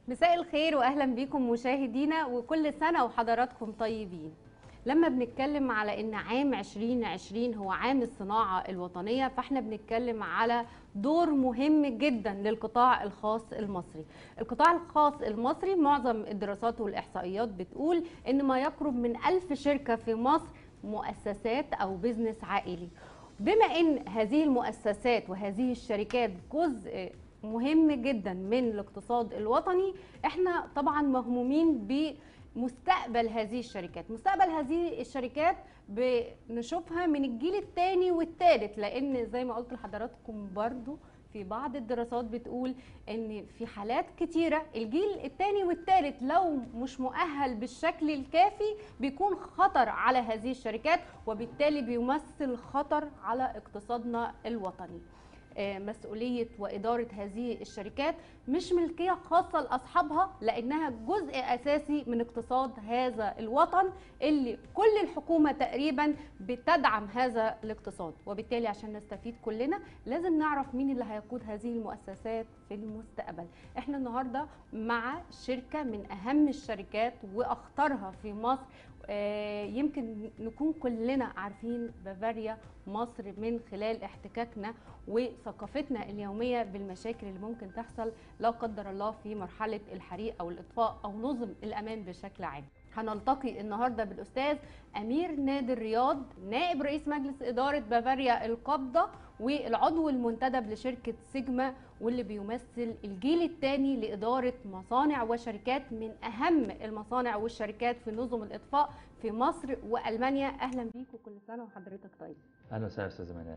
مساء الخير واهلا بكم مشاهدينا وكل سنه وحضراتكم طيبين لما بنتكلم على ان عام 2020 هو عام الصناعه الوطنيه فاحنا بنتكلم على دور مهم جدا للقطاع الخاص المصري القطاع الخاص المصري معظم الدراسات والاحصائيات بتقول ان ما يقرب من ألف شركه في مصر مؤسسات او بزنس عائلي بما ان هذه المؤسسات وهذه الشركات جزء مهم جدا من الاقتصاد الوطني احنا طبعا مهمومين بمستقبل هذه الشركات مستقبل هذه الشركات بنشوفها من الجيل الثاني والثالث لان زي ما قلت لحضراتكم برضو في بعض الدراسات بتقول ان في حالات كتيره الجيل الثاني والثالث لو مش مؤهل بالشكل الكافي بيكون خطر على هذه الشركات وبالتالي بيمثل خطر على اقتصادنا الوطني مسؤولية وإدارة هذه الشركات مش ملكية خاصة لأصحابها لأنها جزء أساسي من اقتصاد هذا الوطن اللي كل الحكومة تقريبا بتدعم هذا الاقتصاد وبالتالي عشان نستفيد كلنا لازم نعرف مين اللي هيقود هذه المؤسسات في المستقبل احنا النهاردة مع شركة من أهم الشركات وأخطرها في مصر يمكن نكون كلنا عارفين بافاريا مصر من خلال احتكاكنا وثقافتنا اليومية بالمشاكل اللي ممكن تحصل لا قدر الله في مرحلة الحريق أو الإطفاء أو نظم الأمان بشكل عام هنلتقي النهارده بالاستاذ امير نادر رياض نائب رئيس مجلس اداره بافاريا القابضه والعضو المنتدب لشركه سيجما واللي بيمثل الجيل الثاني لاداره مصانع وشركات من اهم المصانع والشركات في نظم الاطفاء في مصر والمانيا اهلا بيك وكل سنه وحضرتك طيب اهلا وسهلا استاذ منال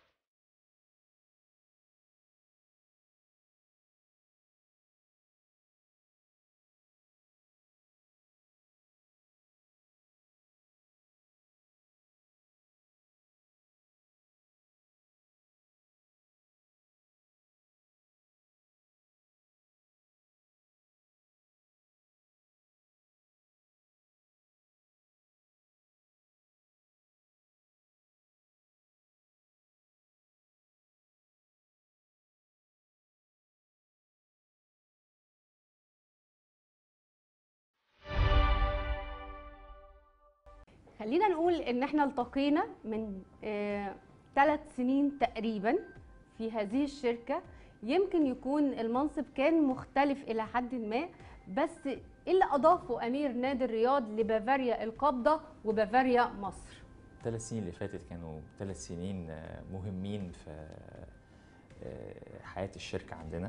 خلينا نقول ان احنا التقينا من ثلاث آه سنين تقريبا في هذه الشركة يمكن يكون المنصب كان مختلف الى حد ما بس ايه اللي اضافه امير نادر رياض لبافاريا القابضة وبافاريا مصر الثلاث سنين اللي فاتت كانوا ثلاث سنين مهمين في حياة الشركة عندنا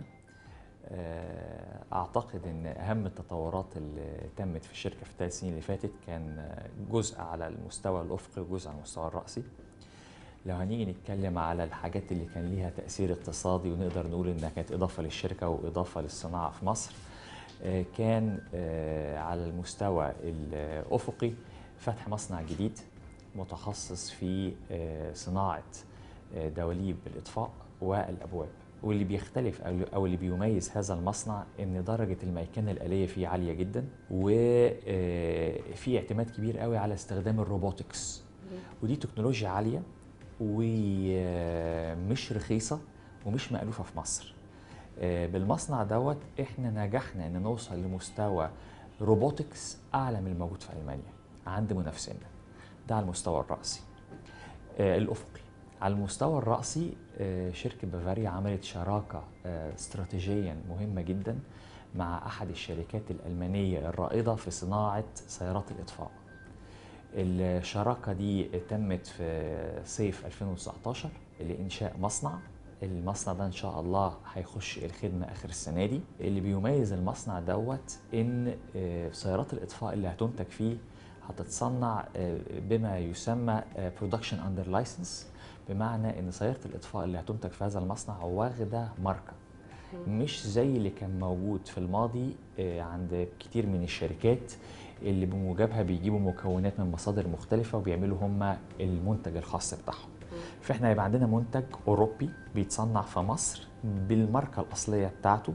اعتقد ان اهم التطورات اللي تمت في الشركه في الثلاث سنين اللي فاتت كان جزء على المستوى الافقي وجزء على المستوى الراسي لو هنيجي نتكلم على الحاجات اللي كان ليها تاثير اقتصادي ونقدر نقول انها كانت اضافه للشركه واضافه للصناعه في مصر كان على المستوى الافقي فتح مصنع جديد متخصص في صناعه دواليب الاطفاء والابواب واللي بيختلف او اللي بيميز هذا المصنع ان درجه الميكنه الاليه فيه عاليه جدا وفي اعتماد كبير قوي على استخدام الروبوتكس ودي تكنولوجيا عاليه ومش رخيصه ومش مألوفه في مصر بالمصنع دوت احنا نجحنا ان نوصل لمستوى روبوتكس اعلى من الموجود في المانيا عند منافسينا ده على المستوى الراسي الافقي على المستوى الرأسي شركة بافاريا عملت شراكة استراتيجيا مهمة جدا مع أحد الشركات الألمانية الرائدة في صناعة سيارات الإطفاء الشراكة دي تمت في صيف 2019 لإنشاء مصنع المصنع ده إن شاء الله هيخش الخدمة آخر السنة دي اللي بيميز المصنع دوت إن سيارات الإطفاء اللي هتنتج فيه هتتصنع بما يسمى برودكشن اندر لايسنس بمعنى ان سياره الاطفاء اللي هتنتج في هذا المصنع واخده ماركه مش زي اللي كان موجود في الماضي عند كتير من الشركات اللي بموجبها بيجيبوا مكونات من مصادر مختلفه وبيعملوا هم المنتج الخاص بتاعهم فاحنا يبقى عندنا منتج اوروبي بيتصنع في مصر بالماركه الاصليه بتاعته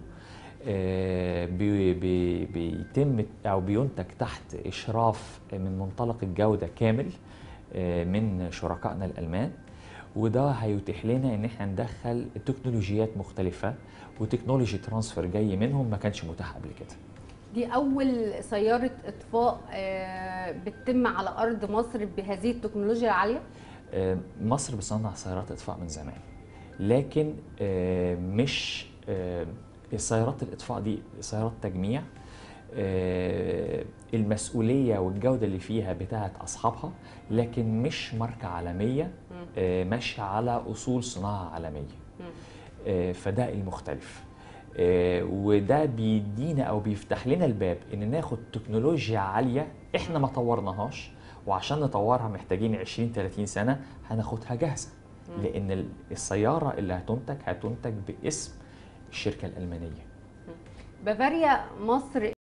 بي بي بيتم او بينتج تحت اشراف من منطلق الجوده كامل من شركائنا الالمان وده هيتيح لنا ان احنا ندخل تكنولوجيات مختلفه وتكنولوجي ترانسفير جاي منهم ما كانش متاح قبل كده دي أول سيارة إطفاء آه، بتتم على أرض مصر بهذه التكنولوجيا العالية آه، مصر بتصنع سيارات اطفاء من زمان لكن آه، مش آه، السيارات الاطفاء دي سيارات تجميع آه، المسؤوليه والجوده اللي فيها بتاعت اصحابها لكن مش ماركه عالميه آه، ماشيه على اصول صناعه عالميه آه، فده المختلف آه، وده بيدينا او بيفتح لنا الباب ان ناخد تكنولوجيا عاليه احنا ما طورناهاش وعشان نطورها محتاجين 20 30 سنه هناخدها جاهزه لان ال- السياره اللي هتنتج هتنتج باسم الشركه الالمانيه بافاريا مصر